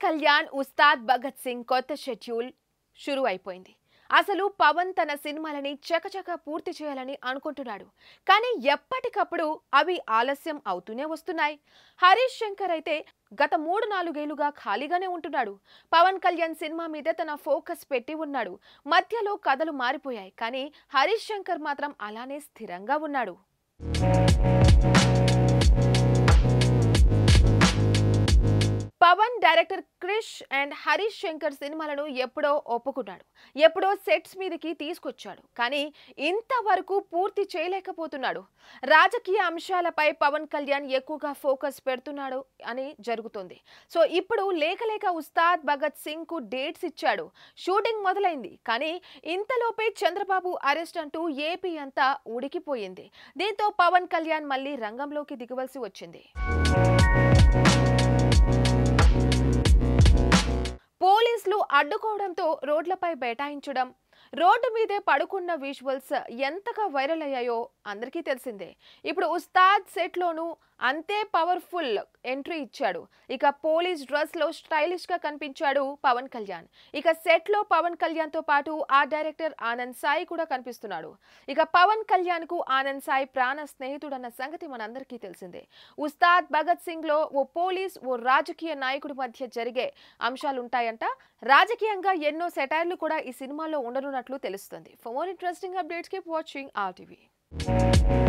కళ్యాణ్ ఉస్తాద్ భగత్ సింగ్ కొత్త షెడ్యూల్ షురు అయిపోయింది అసలు పవన్ తన సినిమాలని చకచక పూర్తి చేయాలని అనుకుంటున్నాడు కానీ ఎప్పటికప్పుడు అవి ఆలస్యం అవుతూనే వస్తున్నాయి హరీష్ శంకర్ అయితే గత మూడు నాలుగేళ్లుగా ఖాళీగానే ఉంటున్నాడు పవన్ కళ్యాణ్ సినిమా మీద తన ఫోకస్ పెట్టి ఉన్నాడు మధ్యలో కథలు మారిపోయాయి కానీ హరీష్ శంకర్ మాత్రం అలానే స్థిరంగా ఉన్నాడు పవన్ డైరెక్టర్ క్రిష్ అండ్ హరీష్ శంకర్ సినిమాలను ఎప్పుడో ఒప్పుకున్నాడు ఎప్పుడో సెట్స్ మీదకి తీసుకొచ్చాడు కానీ ఇంతవరకు పూర్తి చేయలేకపోతున్నాడు రాజకీయ అంశాలపై పవన్ కళ్యాణ్ ఎక్కువగా ఫోకస్ పెడుతున్నాడు అని జరుగుతుంది సో ఇప్పుడు లేక లేక ఉస్తాద్ భగత్ సింగ్ కు డేట్స్ ఇచ్చాడు షూటింగ్ మొదలైంది కానీ ఇంతలోపే చంద్రబాబు అరెస్ట్ అంటూ ఏపీ అంతా ఉడికిపోయింది దీంతో పవన్ కళ్యాణ్ మళ్ళీ రంగంలోకి దిగవలసి వచ్చింది పోలీసులు అడ్డుకోవడంతో రోడ్లపై బైఠాయించడం రోడ్డు మీదే పడుకున్న విజువల్స్ ఎంతగా వైరల్ అయ్యాయో అందరికీ తెలిసిందే ఇప్పుడు ఉస్తాద్ సెట్లోనూ అంతే పవర్ఫుల్ ఎంట్రీ ఇచ్చాడు ఇక పోలీస్ డ్రెస్లో స్టైలిష్గా కనిపించాడు పవన్ కళ్యాణ్ ఇక సెట్లో పవన్ కళ్యాణ్తో పాటు ఆ డైరెక్టర్ ఆనంద్ సాయి కూడా కనిపిస్తున్నాడు ఇక పవన్ కళ్యాణ్కు ఆనంద్ సాయి ప్రాణ స్నేహితుడన్న సంగతి మనందరికీ తెలిసిందే ఉస్తాద్ భగత్ సింగ్లో ఓ పోలీస్ ఓ రాజకీయ నాయకుడి మధ్య జరిగే అంశాలుంటాయంట రాజకీయంగా ఎన్నో సెటైర్లు కూడా ఈ సినిమాలో ఉండనున్నట్లు తెలుస్తుంది for more interesting updates keep watching R TV